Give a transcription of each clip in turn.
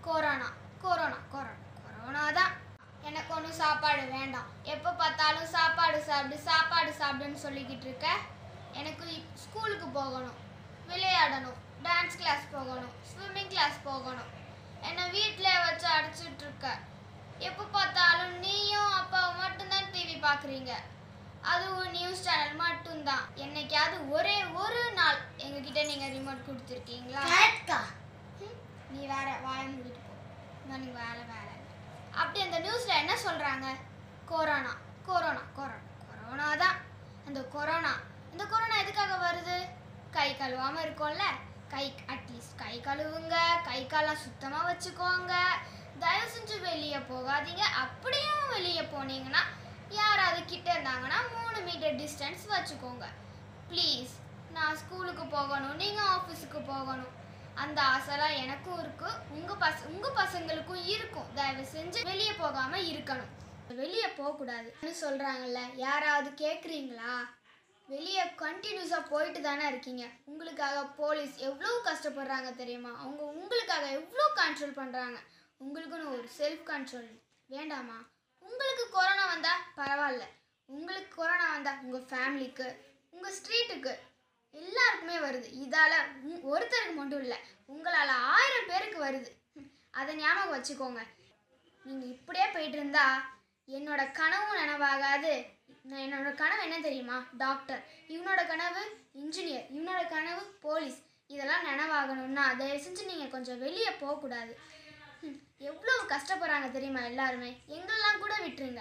corona corona corona corona தான் எனக்கு ஒன்றும் சாப்பாடு வேண்டாம் எப்போ பார்த்தாலும் சாப்பாடு சாப்பிடு சாப்பாடு சாப்பிடுன்னு சொல்லிக்கிட்டு இருக்க எனக்கு இப்- ஸ்கூலுக்கு போகணும் விளையாடணும் டான்ஸ் கிளாஸ் போகணும் ஸ்விம்மிங் கிளாஸ் போகணும் என்னை வீட்டில் வச்சு அடைச்சிட்டு இருக்க எப்போ பார்த்தாலும் நீயும் அப்பாவும் மட்டும்தான் டிவி பார்க்குறீங்க அதுவும் நியூஸ் சேனல் மட்டும்தான் என்னைக்காவது ஒரே ஒரு நாள் எங்ககிட்ட நீங்கள் ரிமோட் கொடுத்துருக்கீங்களா கரெக்டா ஹம், நீ வேற வாய மூடிட்டு போ எனக்கு வேலை வேலை அப்படி அந்த நியூஸ்ல என்ன சொல்றாங்க கொரோனா கொரோனா கொரோனா கொரோனா தான் அந்த கொரோனா இந்த கொரோனா எதுக்காக வருது கை கழுவாம இருக்கோம்ல கை அட்லீஸ்ட் கை கழுவுங்க கை காலாம் சுத்தமா வச்சுக்கோங்க தயவு செஞ்சு வெளியே போகாதீங்க அப்படியும் வெளியே போனீங்கன்னா யாராவது கிட்ட இருந்தாங்கன்னா மூணு மீட்டர் டிஸ்டன்ஸ் வச்சுக்கோங்க ப்ளீஸ் நான் ஸ்கூலுக்கு போகணும் நீங்கள் ஆஃபீஸுக்கு போகணும் அந்த ஆசைலாம் எனக்கும் இருக்கு உங்க பச உங்க பசங்களுக்கும் இருக்கும் தயவு செஞ்சு வெளியே போகாம இருக்கணும் வெளியே போகக்கூடாதுன்னு சொல்றாங்கல்ல யாராவது கேட்குறீங்களா வெளியே கண்டினியூஸாக போயிட்டு தானே இருக்கீங்க உங்களுக்காக போலீஸ் எவ்வளோ கஷ்டப்படுறாங்க தெரியுமா அவங்க உங்களுக்காக எவ்வளோ கண்ட்ரோல் பண்ணுறாங்க உங்களுக்குன்னு ஒரு செல்ஃப் கண்ட்ரோல் வேண்டாமா உங்களுக்கு கொரோனா வந்தால் பரவாயில்ல உங்களுக்கு கொரோனா வந்தால் உங்கள் ஃபேமிலிக்கு உங்கள் ஸ்ட்ரீட்டுக்கு எல்லாருக்குமே வருது இதால் ஒருத்தருக்கு மட்டும் இல்லை உங்களால் ஆயிரம் பேருக்கு வருது ம், அதை ஞாபகம் வச்சுக்கோங்க நீங்கள் இப்படியே போயிட்டு இருந்தா என்னோட கனவும் நனவாகாது நான் என்னோட கனவு என்ன தெரியுமா டாக்டர் இவனோட கனவு இன்ஜினியர் இவனோட கனவு போலீஸ் இதெல்லாம் நனவாகணும்னா தயவு செஞ்சு நீங்கள் கொஞ்சம் வெளியே போகக்கூடாது ம், எவ்வளோ கஷ்டப்படுறாங்க தெரியுமா எல்லாருமே எங்களெல்லாம் கூட விட்டுருங்க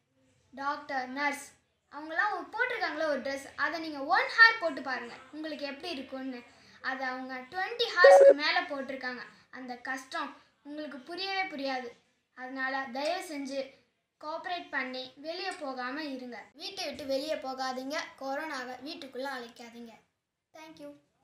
டாக்டர் நர்ஸ் அவங்களாம் ஒரு போட்டிருக்காங்களே ஒரு ட்ரெஸ் அதை நீங்கள் ஒன் ஹார் போட்டு பாருங்கள் உங்களுக்கு எப்படி இருக்கும்னு அதை அவங்க டுவெண்ட்டி ஹார்ஸ்க்கு மேலே போட்டிருக்காங்க அந்த கஷ்டம் உங்களுக்கு புரியவே புரியாது அதனால தயவு செஞ்சு கோஆப்ரேட் பண்ணி வெளியே போகாமல் இருங்க வீட்டை விட்டு வெளியே போகாதீங்க கொரோனாவை வீட்டுக்குள்ளே அழைக்காதீங்க தேங்க்யூ